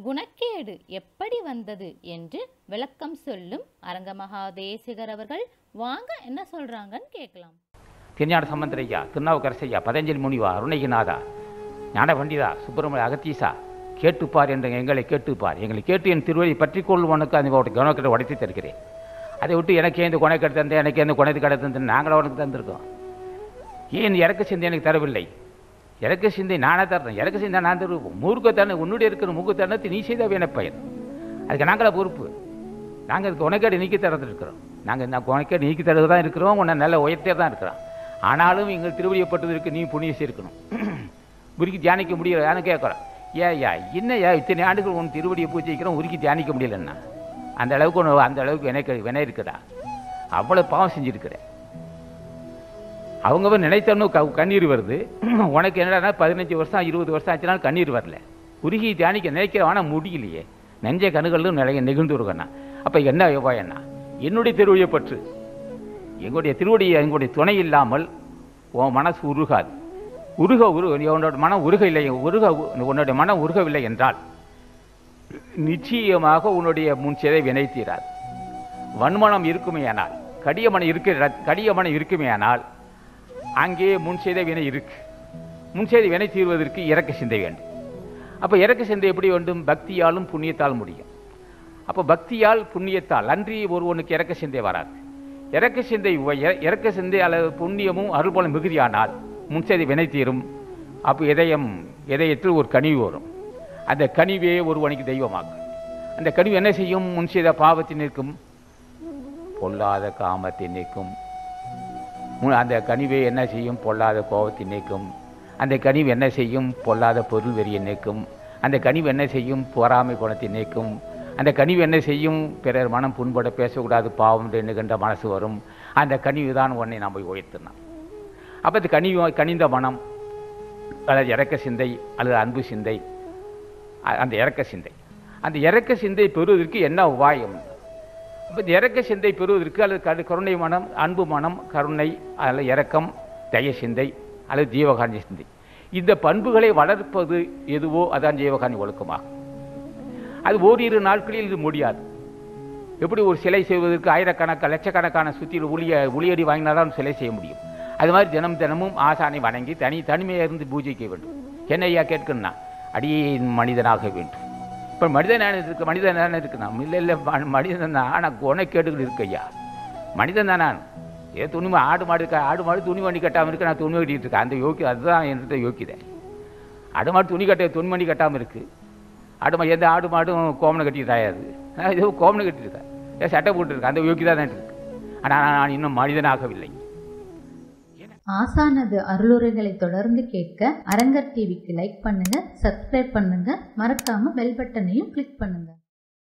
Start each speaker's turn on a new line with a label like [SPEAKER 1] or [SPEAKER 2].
[SPEAKER 1] குணக்கேடு எப்படி வந்தது என்று விளக்கம் சொல்லும் அரங்கமகா தேசிகர் அவர்கள் வாங்க என்ன சொல்றாங்கன்னு கேட்கலாம்
[SPEAKER 2] திருஞான சம்பந்தரையா திருநாவுக்கரசையா பதஞ்சலி முனிவா அருணகிநாதா ஞான பண்டிதா சுப்பிரமணிய அகத்தீசா கேட்டுப்பார் என்று எங்களை கேட்டுப்பார் எங்களை கேட்டு என் திருவடி பற்றி கொள்வனுக்கு அந்த குணக்கடை உடைத்து தருகிறேன் அதை விட்டு எனக்கு இந்த குணக்கடை தந்தேன் எனக்கு எந்த குணத்து கடை தந்தேன் நாங்களும் அவனுக்கு தந்திருக்கோம் ஏன் இறக்க சிந்தை எனக்கு தரவில்லை இறக்க சிந்தை நானே தர்றேன் இறக்க சிந்தை நான் தருவோம் மூர்க்கத்தானே உன்னுடைய இருக்கிற மூக்குத்தனத்தை நீ செய்த வேணப்பயன் அதுக்கு நாங்களா பொறுப்பு நாங்கள் அதுக்கு உனக்கேடு நீக்கி தரது இருக்கிறோம் நாங்கள் நான் உனக்கேடு நீக்கி தரது தான் இருக்கிறோம் உன்னை நல்ல உயர்த்தே தான் இருக்கிறோம் ஆனாலும் எங்கள் திருவடியப்பட்டதற்கு நீ புண்ணியம் சேர்க்கணும் உருக்கி தியானிக்க முடியல யாரும் கேட்குறோம் ஏய்யா என்னய்யா இத்தனை ஆண்டுகள் உன் திருவடியை பூஜைக்கிறோம் உருக்கி தியானிக்க முடியலன்னா அந்த அளவுக்கு உனக்கு அந்த அளவுக்கு வினை வினை இருக்குதா அவ்வளோ பாவம் செஞ்சுருக்கிறேன் அவங்க நினைத்தனும் க கண்ணீர் வருது உனக்கு என்னடா பதினஞ்சு வருஷம் இருபது வருஷம் ஆச்சுனாலும் கண்ணீர் வரல உருகி தியானிக்க நினைக்கிற ஆனால் முடியலையே நெஞ்ச கணுகளும் நிலைய நெகிழ்ந்து இருக்கண்ணா அப்போ என்ன என்ன என்னுடைய திருவடியை பற்று எங்களுடைய திருவடியை எங்களுடைய துணை இல்லாமல் உன் மனசு உருகாது உருக உரு உன்னோட மனம் உருக இல்லை உருக உன்னுடைய மனம் உருகவில்லை என்றால் நிச்சயமாக உன்னுடைய முன் சிதை வினை தீராது வன்மனம் இருக்குமேயானால் கடியமனம் இருக்கிற கடியமனம் இருக்குமேயானால் அங்கே முன் செய்த வினை இருக்கு முன் செய்த வினை தீர்வதற்கு இறக்க சிந்தை வேண்டும் அப்போ இறக்க சிந்தை எப்படி வேண்டும் பக்தியாலும் புண்ணியத்தால் முடியும் அப்போ பக்தியால் புண்ணியத்தால் அன்றி ஒருவனுக்கு இறக்க சிந்தை வராது இறக்க சிந்தை உய- இறக்க சிந்தை அல்லது புண்ணியமும் அருள்பலம் மிகுதியானால் முன் செய்த வினை தீரும் அப்போ இதயம் இதயத்தில் ஒரு கனிவு வரும் அந்த கனிவே ஒருவனுக்கு தெய்வமாக்கும் அந்த கனிவு என்ன செய்யும் முன் செய்த பாவத்தை நிற்கும் பொல்லாத காமத்தை நீக்கும் மு- அந்த கனிவை என்ன செய்யும் பொல்லாத கோபத்தை நீக்கும் அந்த கனிவு என்ன செய்யும் பொல்லாத பொருள் வெறியை நீக்கும் அந்த கனிவு என்ன செய்யும் பொறாமை குணத்தை நீக்கும் அந்த கனிவு என்ன செய்யும் பிறர் மனம் புண்பட பேசக்கூடாது பாவம் என்று எண்ணுகின்ற மனசு வரும் அந்த கனிவு தான் உன்னை நாம் உயர்த்தினான் அப்போ இந்த கனிவு கனிந்த மனம் அல்லது இறக்க சிந்தை அல்லது அன்பு சிந்தை அ- அந்த இறக்க சிந்தை அந்த இறக்க சிந்தை பெறுவதற்கு என்ன உபாயம் அப்போ இந்த இறக்க சிந்தை பெறுவதற்கு அல்லது கரு- கருணை மனம் அன்பு மனம் கருணை அல்லது இரக்கம் தய சிந்தை அல்லது ஜீவகாந்தி சிந்தை இந்த பண்புகளை வளர்ப்பது எதுவோ அதான் ஜீவகாந்தி ஒழுக்கமாகும் அது ஓரிரு நாட்களில் இது முடியாது எப்படி ஒரு சிலை செய்வதற்கு ஆயிரக்கணக்கான லட்சக்கணக்கான சுற்றியில் ஒளிய ஒளியடி வாங்கினால்தான் சிலை செய்ய முடியும் அது மாதிரி தினம் தினமும் ஆசானை வணங்கி தனி தனிமையாக இருந்து பூஜைக்க வேண்டும் என்ன ஐயா கேட்கணும்னா அடியே மனிதனாக வேண்டும் இப்போ மனிதனான இருக்கு மனிதனான இருக்குண்ணா இல்லை இல்லை ம- மனிதன் தான் ஆனால் குணக்கேடுகள் இருக்கு ஐயா மனிதன் தான் நான் ஏதோ துணிமை ஆடு மாடு க- ஆடு மாடு துணி வண்டி கட்டாமல் இருக்கு நான் துணி கட்டிட்டு இருக்கேன் அந்த யோக்கி அதுதான் என்கிட்ட யோக்கியதை ஆடு மாடு துணி கட்ட துணி வண்டி கட்டாமல் இருக்குது ஆடு மாடு எந்த ஆடு மாடும் கோமனை கட்டி தாயாது நான் ஏதோ கோமனை கட்டியிருக்கேன் ஏதோ சட்டை போட்டுருக்கேன் அந்த யோக்கி தான் இருக்கு ஆனால் நான் இன்னும் மனிதனாகவில்லை
[SPEAKER 3] ஆசானது அருளுரைகளை தொடர்ந்து கேட்க அரங்கர் டிவிக்கு லைக் பண்ணுங்க சப்ஸ்கிரைப் பண்ணுங்க மறக்காம பெல் பட்டனையும் கிளிக் பண்ணுங்க